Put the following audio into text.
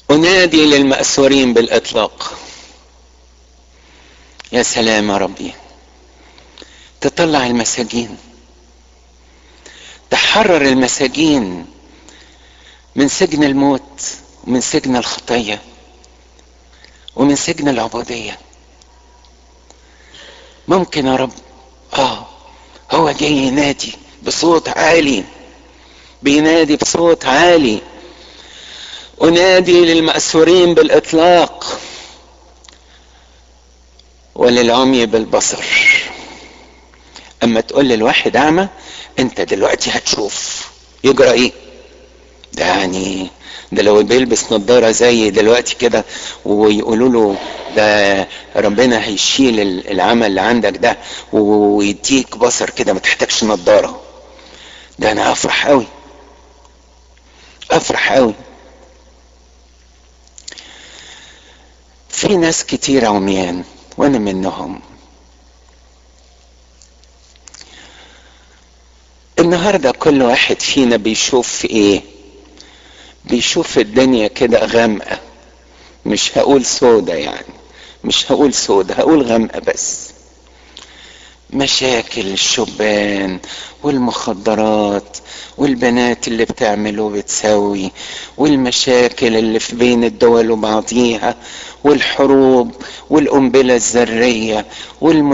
انادي للمأسورين بالاطلاق يا سلام يا ربي تطلع المساجين تحرر المساجين من سجن الموت ومن سجن الخطيه ومن سجن العبوديه ممكن يا رب اه هو جاي ينادي بصوت عالي بينادي بصوت عالي انادي للمأسورين بالاطلاق وللعمي بالبصر اما تقول للواحد اعمى انت دلوقتي هتشوف يجرى ايه ده يعني ده لو بيلبس نظارة زي دلوقتي كده ويقولوا له ده ربنا هيشيل العمل اللي عندك ده ويديك بصر كده ما تحتاجش نظارة ده انا افرح قوي افرح قوي في ناس كتير عميان وانا منهم النهارده كل واحد فينا بيشوف ايه بيشوف الدنيا كده غامقه مش هقول سودة يعني مش هقول سودة هقول غامقه بس مشاكل الشبان والمخدرات والبنات اللي بتعمل وبتسوي والمشاكل اللي في بين الدول وبعضيها والحروب والقنبلة الذرية والم